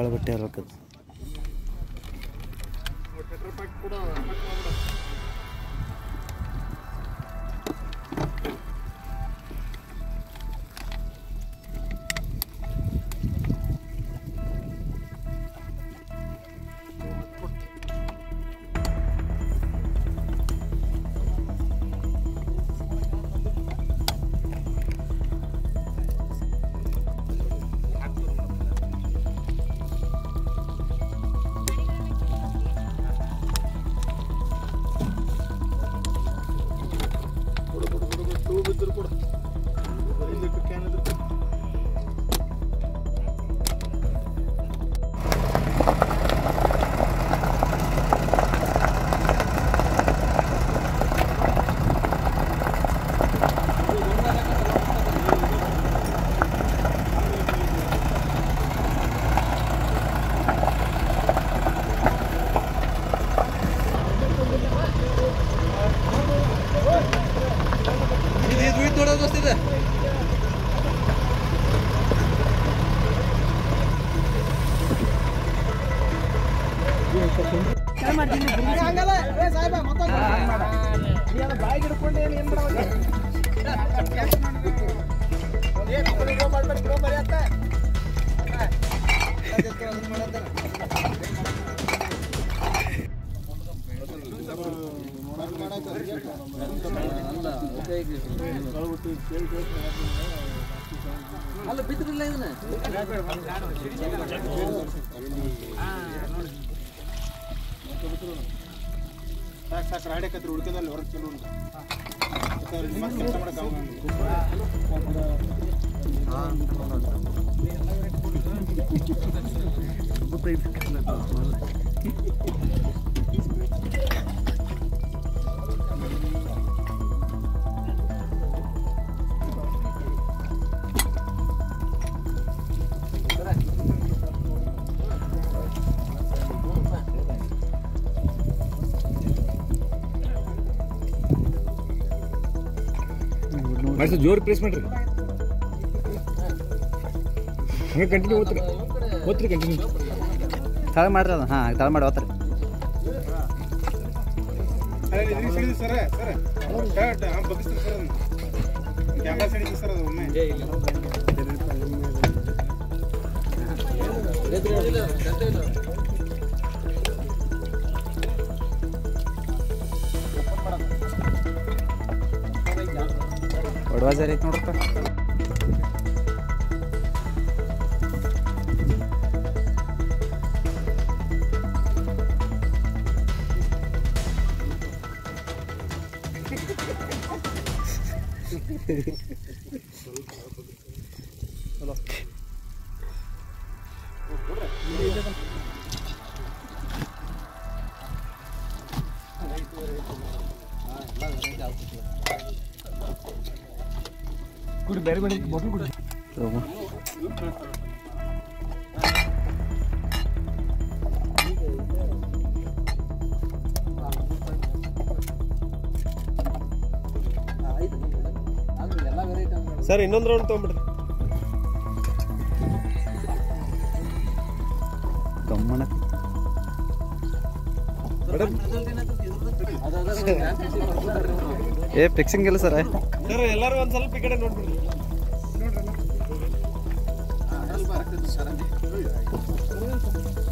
ಬಟ್ಟೆ ಇರ್ಬೇಕದು ಅಲ್ಲ ಬಿದ್ದಿರಲಿಲ್ಲ ಇದನ್ನ ಸಾಕು ಸಾಕು ರಾಡಕತ್ರ ಹುಡ್ಕದಲ್ಲಿ ಹೊರಗೆ ಚಲೋ ಉಂಟು ಮತ್ತೆ ಕೆಲಸ ಮಾಡಕ್ಕೆ ಆಗಂಗಿಲ್ಲ. ಮಾಡಿ ಜೋರು ಪ್ರೆಸ್ ಮಾಡ್ರಿ ಹಂಗೆ ಕಂಟಿನ್ಯೂ ಓದ್ರಿ ಓದ್ರಿ ಕಂಟಿನ್ಯೂ ತಳ ಮಾಡ್ರಿ ಅದು ಹಾಂ ತಳ ಮಾಡಿ ಹೋಗ್ತಾರೆ ಅದೇ ಇದ್ರಿಗೆ ಸಿಡಿದು ಸರ್ ಸರ್ ಕರೆಕ್ಟ್ ಹಾಂ ಬಗ್ಗಿಸ್ತೀರಿ ಸರ್ ಅದನ್ನ ಕ್ಯಾಮ್ರಾ ಸಿಡಿದು ಸರ್ ಅದು ಒಮ್ಮೆ ಒಡವಾಜಾರಿ ಐತೆ ನೋಡಪ್ಪ ಕುಡಿ ಬೇರೆ ಬೇರೆ ಬಾಟಲ್ ಕುಡಿ ತಗೋ. ಎಲ್ಲ ವೆರೈಟಿ ಸರ್ ಇನ್ನೊಂದು ರೌಂಡ್ ತೊಗೊಂಬಿಡ್ರಿ ಗಮ್ಮನ ಏ ಫಿಕ್ಸಿಂಗ್ ಇಲ್ಲ ಸರ್ ಸರ್ ಎಲ್ಲರೂ ಒಂದು ಸ್ವಲ್ಪ ಈ ಕಡೆ ನೋಡ್ಬಿಡ್ರಿ ಸರ್